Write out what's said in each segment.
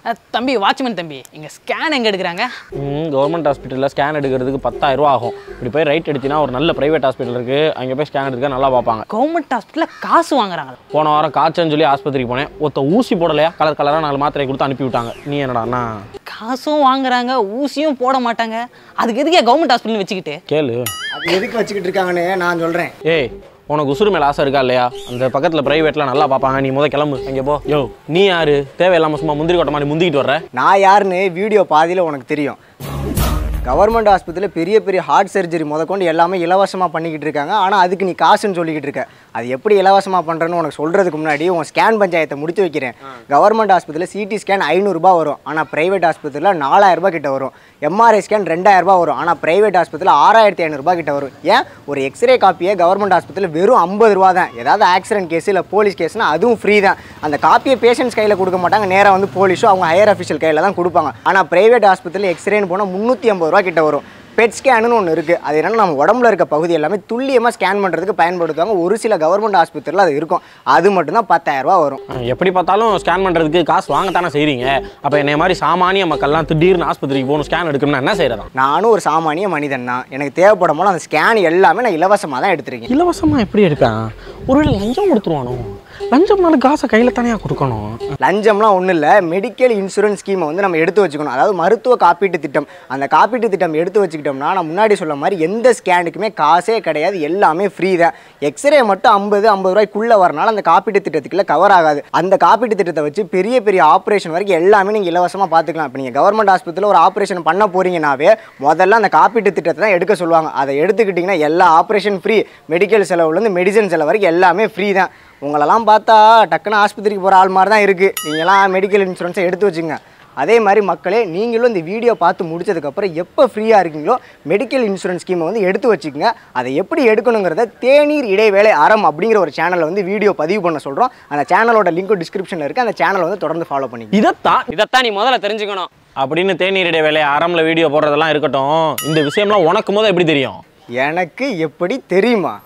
அஹ், தம்பி வாட்ச்மேன் தம்பி இங்க ஸ்கேன் எங்க எடுக்கிறாங்க கவர்மெண்ட் ஹாஸ்பிட்டலில் ஸ்கேன் எடுக்கிறதுக்கு பத்தாயிரம் ரூபா ஆகும் இப்படி போய் ரைட் எடுத்தினா ஒரு நல்ல ப்ரைவேட் ஹாஸ்பிட்டல் இருக்குது அங்கே போய் ஸ்கேன் எடுக்க நல்லா பார்ப்பாங்க கவர்மெண்ட் ஹாஸ்பிட்டல்ல காசு வாங்குறாங்க போன வாரம் காய்ச்சல்னு சொல்லி ஆஸ்பத்திரிக்கு போனேன் ஒருத்த ஊசி போடலையா கலர் கலராக நாலு மாத்திரை கொடுத்து அனுப்பி விட்டாங்க நீ என்னடாண்ணா காசும் வாங்குறாங்க ஊசியும் போட மாட்டாங்க அதுக்கு எதுக்கே கவர்மெண்ட் ஹாஸ்பிட்டல் வச்சுக்கிட்டு கேளு அது எதுக்கு வச்சுக்கிட்டு இருக்காங்கன்னு நான் சொல்கிறேன் ஏய் உனக்கு உசுறு மேலே ஆசை இருக்கா இல்லையா அந்த பக்கத்தில் ப்ரைவேட்டில் நல்லா பார்ப்பாங்க நீ முத கிளம்பு அங்கே போ யோ நீ யாரு தேவையில்லாமல் சும்மா முந்திரி கொட்ட மாதிரி முந்திக்கிட்டு வர்ற நான் யாருன்னு வீடியோ பாதியில் உனக்கு தெரியும் கவர்மெண்ட் ஆஸ்பத்திரியில் பெரிய பெரிய ஹார்ட் சர்ஜரி முதற்கொண்டு எல்லாமே இலவசமாக பண்ணிக்கிட்டு இருக்காங்க ஆனால் அதுக்கு நீ காசுன்னு சொல்லிக்கிட்டு இருக்க அது எப்படி இலவசமாக பண்ணுறேன்னு உனக்கு சொல்கிறதுக்கு முன்னாடி உன் ஸ்கேன் பஞ்சாயத்தை முடிச்சு வைக்கிறேன் கவர்மெண்ட் ஆஸ்பத்திரியில் சிடி ஸ்கேன் ஐநூறுரூபா வரும் ஆனால் ப்ரைவேட் ஆஸ்பத்திரியில் நாலாயிரரூபா கிட்ட வரும் எம்ஆர்ஐ ஸ்கேன் ரெண்டாயிரரூபா வரும் ஆனால் ப்ரைவேட் ஆஸ்பத்திரியில் ஆறாயிரத்தி ஐநூறுரூபா கிட்ட வரும் ஏன் ஒரு எக்ஸ்ரே காப்பியை கவர்மெண்ட் ஆஸ்பத்திரியில் வெறும் ஐம்பது ரூபா தான் ஏதாவது ஆக்சிடென்ட் கேஸ் இல்லை போலீஸ் கேஸ்னால் அதுவும் ஃப்ரீ தான் அந்த காப்பியை பேஷண்ட்ஸ் கையில் கொடுக்க மாட்டாங்க நேராக வந்து போலீஸோ அவங்க ஹையர் அஃபிஷியல் கையில் தான் கொடுப்பாங்க ஆனால் ப்ரைவேட் ஆஸ்பத்திரியில் எக்ஸ்ரேன்னு போனால் முந்நூற்றி ஐம்பது ரூபா கிட்ட வரும் பெட் ஸ்கேனுன்னு ஒன்று இருக்குது அது என்னன்னா நம்ம உடம்புல இருக்க பகுதி எல்லாமே துல்லியமாக ஸ்கேன் பண்ணுறதுக்கு பயன்படுத்துவாங்க ஒரு சில கவர்மெண்ட் ஆஸ்பத்திரியில் அது இருக்கும் அது மட்டும்தான் பத்தாயிரரூபா வரும் அஹ் எப்படி பார்த்தாலும் ஸ்கேன் பண்ணுறதுக்கு காசு வாங்கத்தானே செய்கிறீங்க அப்போ என்னை மாதிரி சாமானிய மக்கள்லாம் திடீர்னு ஆஸ்பத்திரிக்கு போகணும் ஸ்கேன் எடுக்கணும்னா என்ன செய்கிறதா நானும் ஒரு சாமானிய மனிதன் தான் எனக்கு தேவைப்படும் போது அந்த ஸ்கேன் எல்லாமே நான் இலவசமாக தான் எடுத்திருக்கேன் இலவசமாக எப்படி எடுப்பேன் ஒரு லஞ்சம் கொடுத்துருவானோ லஞ்சம்னால காசை கையில் தானே கொடுக்கணும் லஞ்சம்லாம் ஒன்றும் இல்லை மெடிக்கல் இன்சூரன்ஸ் ஸ்கீமை வந்து நம்ம எடுத்து வச்சுக்கணும் அதாவது மருத்துவ காப்பீட்டு திட்டம் அந்த காப்பீட்டு திட்டம் எடுத்து வச்சுக்கிட்டோம்னா நான் முன்னாடி சொல்ல மாதிரி எந்த ஸ்கேனுக்குமே காசே கிடையாது எல்லாமே ஃப்ரீ தான் எக்ஸ்ரே மட்டும் ஐம்பது ஐம்பது ரூபாய்க்குள்ளே வரனால அந்த காப்பீட்டு திட்டத்துக்குள்ள கவர் ஆகாது அந்த காப்பீட்டு திட்டத்தை வச்சு பெரிய பெரிய ஆப்ரேஷன் வரைக்கும் எல்லாமே நீங்கள் இலவசமாக பார்த்துக்கலாம் இப்போ நீங்கள் கவர்மெண்ட் ஆஸ்பத்திரியில் ஒரு ஆப்ரேஷன் பண்ண போறீங்கனாவே முதல்ல அந்த காப்பீட்டு திட்டத்தை தான் எடுக்க சொல்லுவாங்க அதை எடுத்துக்கிட்டிங்கன்னா எல்லா ஆப்ரேஷன் ஃப்ரீ மெடிக்கல் செலவுலேருந்து மெடிசன் செலவு வரைக்கும் எல்லாமே ஃப்ரீ தான் உங்களெல்லாம் பார்த்தா டக்குன்னு ஆஸ்பத்திரிக்கு போகிற ஆள் மாதிரி தான் இருக்குது நீங்களாம் மெடிக்கல் இன்சூரன்ஸை எடுத்து வச்சுங்க அதே மாதிரி மக்களே நீங்களும் இந்த வீடியோ பார்த்து முடிச்சதுக்கப்புறம் எப்போ ஃப்ரீயாக இருக்கீங்களோ மெடிக்கல் இன்சூரன்ஸ் ஸ்கீமை வந்து எடுத்து வச்சுக்கோங்க அதை எப்படி எடுக்கணுங்கிறத தேநீர் இடைவேளை அறம் அப்படிங்கிற ஒரு சேனலில் வந்து வீடியோ பதிவு பண்ண சொல்கிறோம் அந்த சேனலோட லிங்க் டிஸ்கிரிப்ஷனில் இருக்குது அந்த சேனலை வந்து தொடர்ந்து ஃபாலோ பண்ணிக்கங்க இதைத்தான் இதைத்தான் நீ முதல்ல தெரிஞ்சுக்கணும் அப்படின்னு தேநீரிடைய வேலையை அறம்ல வீடியோ போடுறதெல்லாம் இருக்கட்டும் இந்த விஷயம்லாம் உனக்கு முத எப்படி தெரியும் எனக்கு எப்படி தெரியுமா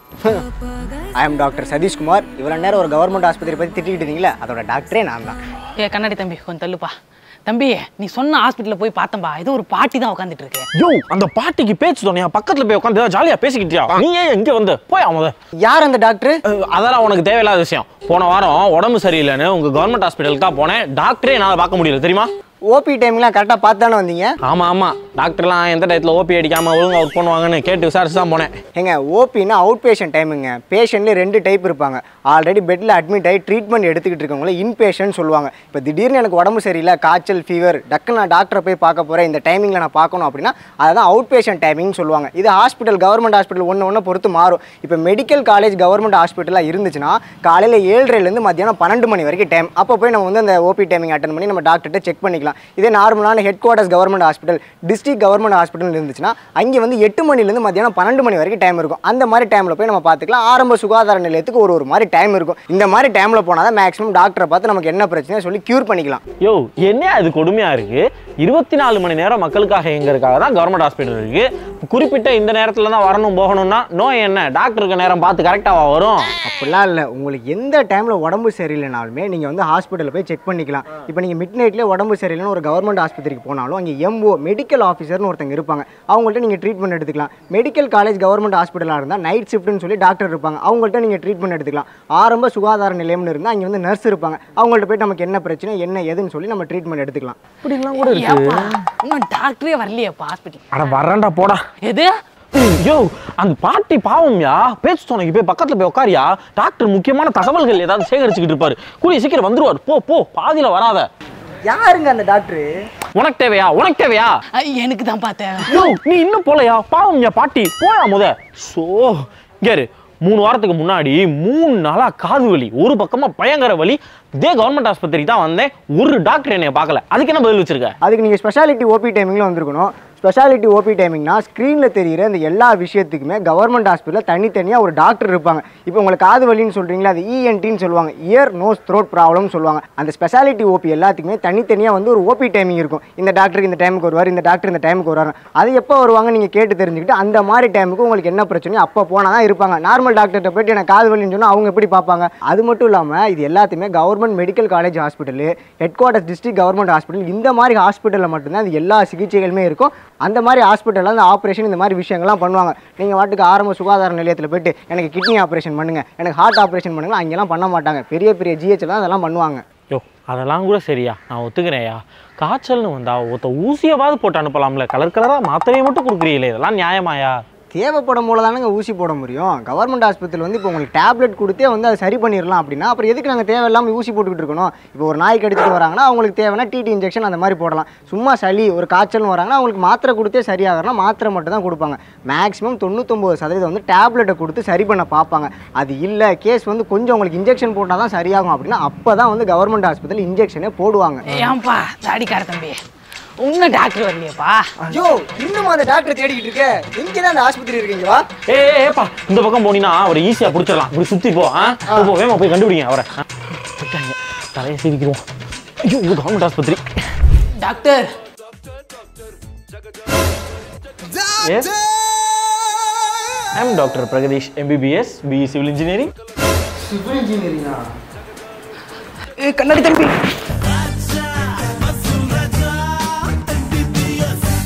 ஐ எம் டாக்டர் சதீஷ்குமார் இவ்வளோ நேரம் ஒரு கவர்மெண்ட் ஆஸ்பத்திரி பற்றி திட்டிக்கிட்டு இருந்தீங்களே அதோட டாக்டரே நான் தான் ஏ கண்ணாடி தம்பி கொஞ்சம் தள்ளுப்பா தம்பி நீ சொன்ன ஹாஸ்பிட்டலில் போய் பார்த்தம்பா ஏதோ ஒரு பாட்டி தான் உட்காந்துட்டு இருக்கு யோ அந்த பாட்டிக்கு பேச்சு தோணியா பக்கத்துல போய் உட்காந்து ஜாலியா பேசிக்கிட்டியா நீ ஏன் இங்க வந்து போய் முத யார் அந்த டாக்டர் அஹ், அதெல்லாம் உனக்கு தேவையில்லாத விஷயம் போன வாரம் உடம்பு சரியில்லைன்னு உங்க கவர்மெண்ட் ஹாஸ்பிட்டலுக்கு தான் போனேன் டாக்டரே என்னால் பார்க்க முடியல தெரியுமா ஓபி டைம்லாம் கரெக்டாக பார்த்து தானே வந்தீங்க ஆமா ஆமா டாக்டர்லாம் எந்த டயத்தில் ஓபி அடிக்காம ஒழுங்கா ஒர்க் பண்ணுவாங்கன்னு கேட்டு விசாரிச்சு தான் போனேன் ஏங்க ஓபின்னா அவுட் பேஷண்ட் டைமுங்க பேஷண்ட்லேயே ரெண்டு டைப் இருப்பாங்க ஆல்ரெடி பெட்டில் அட்மிட் ஆகி ட்ரீட்மெண்ட் எடுத்துக்கிட்டு இருக்கவங்கள இன்பேஷன் சொல்லுவாங்க இப்போ திடீர்னு எனக்கு உடம்பு சரியில்லை காய்ச்சல் ஃபீவர் டக்கு நான் டாக்டரை போய் பார்க்க போகிறேன் இந்த டைமிங்கில் நான் பார்க்கணும் அப்படின்னா அதுதான் அவுட் பேஷண்ட் டைமிங் சொல்லுவாங்க இது ஹாஸ்பிட்டல் கவர்மெண்ட் ஹாஸ்பிட்டல் ஒன்று ஒன்று பொறுத்து மாறும் இப்போ மெடிக்கல் காலேஜ் கவர்மெண்ட் ஹாஸ்பிட்டலாக இருந்துச்சுன்னா காலையில் ஏழரைலேருந்து மத்தியானம் பன்னெண்டு மணி வரைக்கும் டைம் அப்போ போய் நம்ம வந்து அந்த ஓபி டைமிங் அட்டன் பண்ணி நம்ம டாக்டர்கிட்ட செக் பண்ணிக்கலாம் இதே நார்மலான head quarters government hospital district government hospital இருந்துச்சுன்னா அங்கே வந்து எட்டு மணிலேருந்து மத்தியானம் பன்னெண்டு மணி வரைக்கும் டைம் இருக்கும் அந்த மாதிரி டைமில் போய் நம்ம பார்த்துக்கலாம் ஆரம்ப சுகாதார நிலையத்துக்கு ஒரு ஒரு மாதிரி டைம் இருக்கும் இந்த மாதிரி டைமில் போனால் தான் மேக்ஸிமம் டாக்டரை பார்த்து நமக்கு என்ன பிரச்சனை சொல்லி க்யூர் பண்ணிக்கலாம் யோ என்ன அது கொடுமையா இருக்கு இருபத்தி நாலு மணி நேரம் மக்களுக்காக எங்கிறதுக்காக தான் கவர்மெண்ட் ஹாஸ்பிட்டல் இருக்கு குறிப்பிட்ட இந்த நேரத்துல தான் வரணும் போகணும்னா நோய் என்ன டாக்டருக்கு நேரம் பார்த்து கரெக்டாக வரும் அப்படிலாம் இல்லை உங்களுக்கு எந்த டைமில் உடம்பு சரியில்லைனாலுமே நீங்கள் வந்து ஹாஸ்பிட்டலில் போய் செக் பண்ணிக்கலாம் இப்போ நீங்கள் மிட் நைட்லேயே உடம்பு சரியில்லைன்னு ஒரு கவர்மெண்ட் ஆஸ்பத்திரிக்கு போனாலும் அங்கே எம்ஓ மெடிக்கல் ஆஃபீஸர்னு ஒருத்தங்க இருப்பாங்க அவங்கள்ட்ட நீங்கள் ட்ரீட்மெண்ட் எடுத்துக்கலாம் மெடிக்கல் காலேஜ் கவர்மெண்ட் ஹாஸ்பிட்டலாக இருந்தால் நைட் ஷிஃப்ட்னு சொல்லி டாக்டர் இருப்பாங்க அவங்கள்ட்ட நீங்கள் ட்ரீட்மெண்ட் எடுத்துக்கலாம் ஆரம்ப சுகாதார நிலையம்னு இருந்தால் அங்கே வந்து நர்ஸ் இருப்பாங்க அவங்கள்ட்ட போயிட்டு நமக்கு என்ன பிரச்சனை என்ன ஏதுன்னு சொல்லி நம்ம ட்ரீட்மெண்ட் எடுத்துக்கலாம் இப்படிலாம் கூட ஏப்பா இன்னும் டாக்டரே வரலையேப்பா ஹாஸ்பிட்டல் அட வரேன்டா போடா எது யோ அந்த பாட்டி பாவம்யா பேச்சு துணைக்கு போய் பக்கத்துல போய் உட்காரியா டாக்டர் முக்கியமான தகவல்கள் ஏதாவது சேகரிச்சுக்கிட்டு இருப்பாரு கூடிய சீக்கிரம் வந்துருவார் போ போ பாதியில வராத யாருங்க அந்த டாக்டரு உனக்கு தேவையா உனக்கு தேவையா அஹ், எனக்கு தான் பார்த்தேன் யோ நீ இன்னும் போலையா பாவம்யா பாட்டி போயா முத சோ கேரு மூணு வாரத்துக்கு முன்னாடி மூணு நாளா காது வலி ஒரு பக்கமா பயங்கர வலி இதே கவர்மெண்ட் ஆஸ்பத்திரிக்கு தான் வந்தேன் ஒரு டாக்டர் என்னைய பார்க்கல அதுக்கு என்ன பதில் வச்சிருக்க அதுக்கு நீங்கள் ஸ்பெஷாலிட்டி ஓபி டைமிங்கில் வந்திருக்கணும் ஸ்பெஷாலிட்டி ஓபி டைமிங்னா ஸ்க்ரீனில் தெரியிற இந்த எல்லா விஷயத்துக்குமே கவர்மெண்ட் ஹாஸ்பிட்டலில் தனித்தனியாக ஒரு டாக்டர் இருப்பாங்க இப்போ உங்களுக்கு காது வலின்னு சொல்கிறீங்களா அது இஎன்டின்னு சொல்லுவாங்க இயர் நோஸ் த்ரோட் ப்ராப்ளம்னு சொல்லுவாங்க அந்த ஸ்பெஷாலிட்டி ஓபி எல்லாத்துக்குமே தனித்தனியாக வந்து ஒரு ஓபி டைமிங் இருக்கும் இந்த டாக்டருக்கு இந்த டைமுக்கு வருவார் இந்த டாக்டர் இந்த டைமுக்கு வருவாங்க அது எப்போ வருவாங்க நீங்கள் கேட்டு தெரிஞ்சுக்கிட்டு அந்த மாதிரி டைமுக்கு உங்களுக்கு என்ன பிரச்சனையோ அப்போ போனால் தான் இருப்பாங்க நார்மல் டாக்டர்கிட்ட போயிட்டு எனக்கு காது வலின்னு சொன்னால் அவங்க எப்படி பார்ப்பாங்க அது மட்டும் இல்லாமல் இது எல்லாத்தையுமே government medical college hospital head quarters district government hospital இந்த மாதிரி ஹாஸ்பிட்டலில் மட்டும்தான் இது எல்லா சிகிச்சைகளுமே இருக்கும் அந்த மாதிரி ஹாஸ்பிட்டலில் அந்த ஆப்ரேஷன் இந்த மாதிரி விஷயங்கள்லாம் பண்ணுவாங்க நீங்கள் வாட்டுக்கு ஆரம்ப சுகாதார நிலையத்தில் போயிட்டு எனக்கு கிட்னி ஆப்ரேஷன் பண்ணுங்க எனக்கு ஹார்ட் ஆப்ரேஷன் பண்ணுங்க அங்கெல்லாம் பண்ண மாட்டாங்க பெரிய பெரிய ஜிஹெச்சில் தான் அதெல்லாம் பண்ணுவாங்க யோ அதெல்லாம் கூட சரியா நான் ஒத்துக்கிறேன்யா காய்ச்சல்னு வந்தா ஒருத்த ஊசியவாது போட்டு அனுப்பலாம்ல கலர் கலராக மாத்திரையை மட்டும் கொடுக்குறீங்களே இதெல்லாம் நியாயமாயா தேவைப்படும் போல தானங்க ஊசி போட முடியும் கவர்மெண்ட் ஆஸ்பத்திரியில் வந்து இப்போ உங்களுக்கு டேப்லெட் கொடுத்தே வந்து அதை சரி பண்ணிடலாம் அப்படின்னா அப்புறம் எதுக்கு நாங்கள் தேவையில்லாமல் ஊசி போட்டுக்கிட்டு இருக்கணும் இப்போ ஒரு நாய் கடிச்சிட்டு வராங்கன்னா அவங்களுக்கு தேவைன்னா டிடி இன்ஜெக்ஷன் அந்த மாதிரி போடலாம் சும்மா சளி ஒரு காய்ச்சல்னு வராங்கன்னா அவங்களுக்கு மாத்திரை கொடுத்தே சரியாகிறனா மாத்திரை மட்டும் தான் கொடுப்பாங்க மேக்ஸிமம் தொண்ணூத்தொம்பது சதவீதம் வந்து டேப்லெட்டை கொடுத்து சரி பண்ண பார்ப்பாங்க அது இல்லை கேஸ் வந்து கொஞ்சம் உங்களுக்கு இன்ஜெக்ஷன் போட்டால் தான் சரியாகும் அப்படின்னா அப்போ தான் வந்து கவர்மெண்ட் ஆஸ்பத்திரியில் இன்ஜெக்ஷனே போடுவாங்க ஏன்பா தாடிக்கார தம்பி இன்னும் டாக்டர் வரலையேப்பா ஐயோ இன்னும் அந்த டாக்டர் தேடிக்கிட்டு இருக்க எங்கே தான் அந்த ஆஸ்பத்திரி இருக்கீங்களா ஏ ஏப்பா இந்த பக்கம் போனீங்கன்னா அவரை ஈஸியாக பிடிச்சிடலாம் இப்படி சுற்றி போ ஆ போ, போ வேமா போய் கண்டுபிடிங்க அவரை ஆ, போயிட்டாங்க தலையை சிரிக்கிறோம் ஐயோ இது கவர்மெண்ட் ஆஸ்பத்திரி doctor yes I'm doctor Pragadeesh MBBS BE civil engineering civil இன்ஜினியரிங்கா கண்ணாடி தம்பி